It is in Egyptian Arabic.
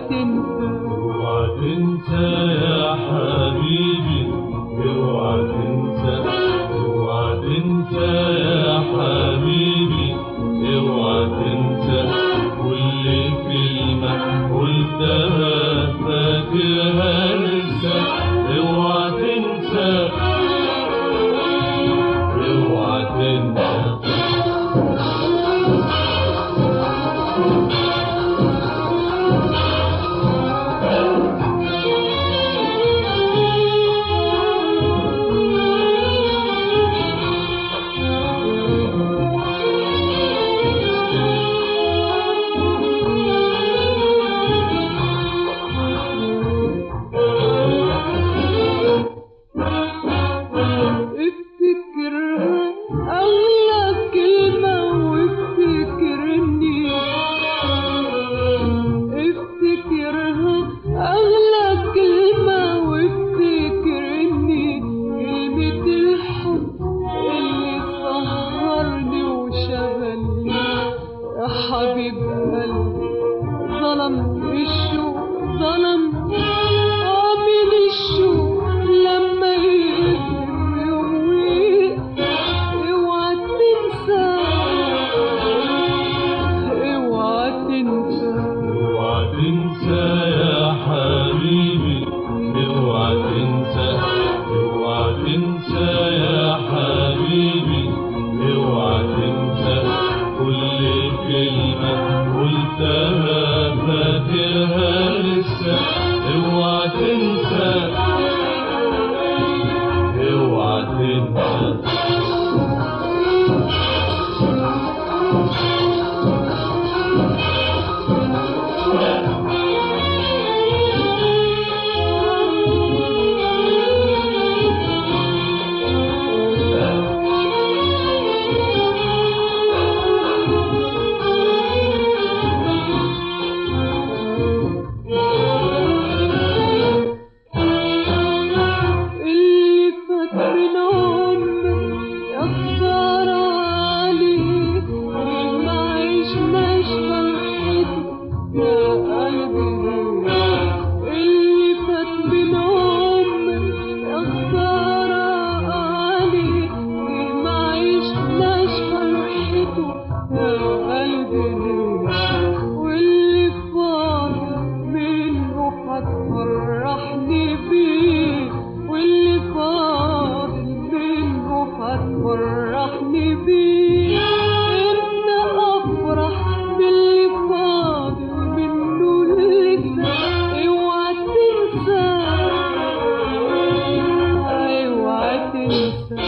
تنسى اوعى تنسى يا حبيبي اوعى تنسى اوعى تنسى يا حبيبي اوعى تنسى كل كلمة قلتها فاكرها لسه اوعى تنسى اوعى تنسى افتكرها أغلى كلمة وافتكرني افتكرها أغلى كلمة وافتكرني كلمة الحب اللي سهرني وشغلني يا حبيب قلبي ظلم الشوق ظلم عامل الشوق لما يقدم يوم ويقف اوعى تنسى اوعى تنسى اوعى تنسى يا حبيبي اوعى تنسى اوعى تنسى يا حبيبي اوعى تنسى كل كلمة قلتها فاكرها لسه اوعى تنسى اوعى تنسى اللي فات من عمرك يا خسارة عليك ما عشناش فرحته يا قلبي اللي فات من عمرك يا خسارة عليك ما عشناش فرحته يا قلبي واللي فاضل منه هتفرحني بيه واللي فاضل منه هتفرحني بيه امتى افرح باللي فاضل منه لسه اوعى تنسى اوعى تنسى